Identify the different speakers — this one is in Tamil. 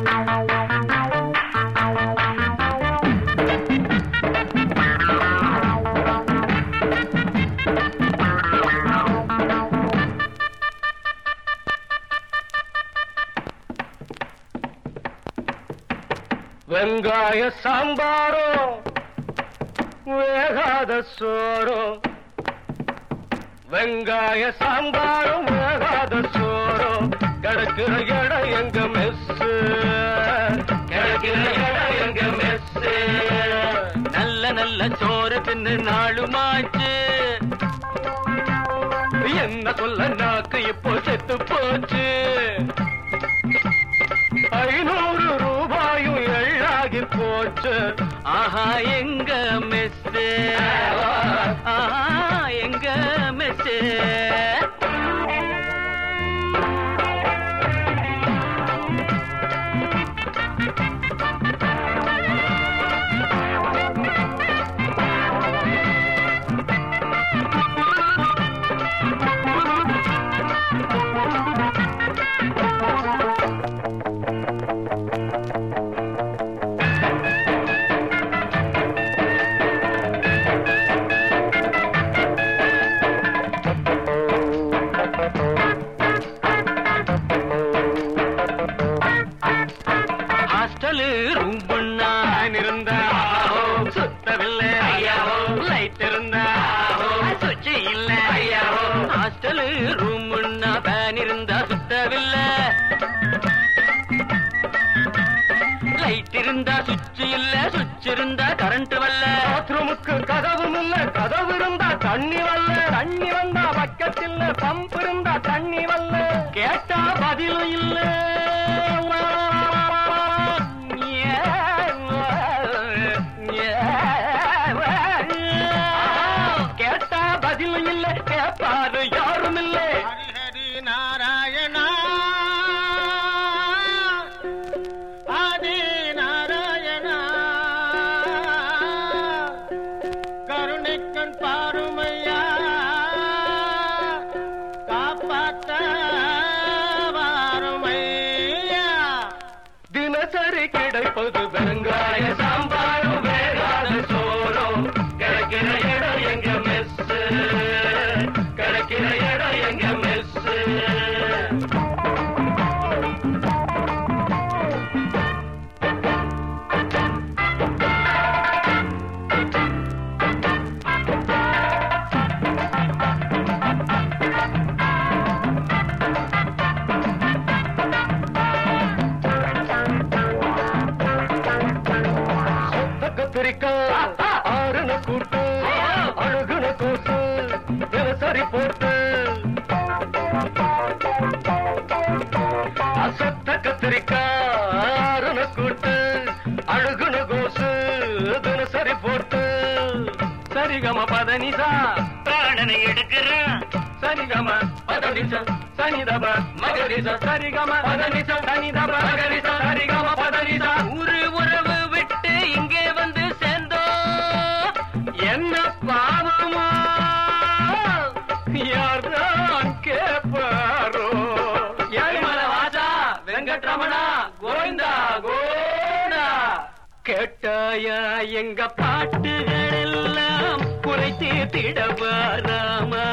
Speaker 1: வெங்காய சாம்பாரும் வேகாத சோறும் வெங்காய சாம்பாரும் வேகாத சோறும் கிடக்கிற இடம் எங்க மெஸ் கிடக்கிற இடம் எங்க மெஸ்
Speaker 2: நல்ல நல்ல சோறு தின்னு நாளுமாச்சு
Speaker 1: என்ன சொல்ல நாக்கு இப்போ செத்து போச்சு ஐநூறு ரூபாயும் எள்ளாகி போச்சு
Speaker 2: ஆஹா எங்க மெஸ் ஆஹா எங்க மெஸ் ஹாஸ்டலு ரூம் பண்ணா
Speaker 1: நான் இருந்தா
Speaker 2: சுத்தவில்லை
Speaker 1: ஐயாவோ.
Speaker 2: லைட் இருந்தா சுவிட்ச் இல்ல
Speaker 1: ஐயாவோ.
Speaker 2: ஹாஸ்டலு ரூம் பேன் இருந்தா சுத்தவில்லை லைட் இருந்தா சுவிட்ச் இல்ல சுவிட்ச் இருந்தா கரண்ட் வரல
Speaker 1: பாத்ரூமுக்கு கதவும் இல்ல கதவு இருந்தா தண்ணி வரல தண்ணி வந்தா பக்கத்தில் பம்ப் இருந்தா தண்ணி வரல கேட்டா பதிலும் இல்ல கேட்டா பதிலும் இல்ல கேட்பாரு யாரும் இல்லை
Speaker 3: ஹரி நாராயணா ஆதி நாராயணா கருணைக்கண் பாருமையா காப்பாத்த வாருமையா
Speaker 1: தினசரி கிடைப்பது வெங்காய சாம்பாரும் வேகாத சோறும் கிடைக்கிற இடம் எங்க மெஸ் கிடைக்கிற இடம் எங்க மெஸ் சொத்த கத்திரிக்காய் ஆறுன கூட்டு அழுகுன கூட்டு தினசரி போட்டு அசத்த கத்திரிக்காய் ஆறுன கூட்டு அழுகுன கோசு தினசரி போட்டு சரிகம பதனிசா
Speaker 2: பிராணனை எடுக்கிறேன்
Speaker 1: சரிகம பதனிசா சனிதப மகரிச சரிகம பதனிச சனிதப மகரிச சரிகம பதனிசா
Speaker 2: ஊரு உறவு விட்டு இங்கே வந்து சேர்ந்தோம்
Speaker 1: என்ன பாவமா யார்தான் கேட்பாரோ
Speaker 2: ஏழுமல வாசா வெங்கட்ரமணா கோவிந்தா கோவிந்தா
Speaker 1: கேட்டாயா எங்க பாட்டுகள் எல்லாம் குறை தீர்த்திடவா ராமா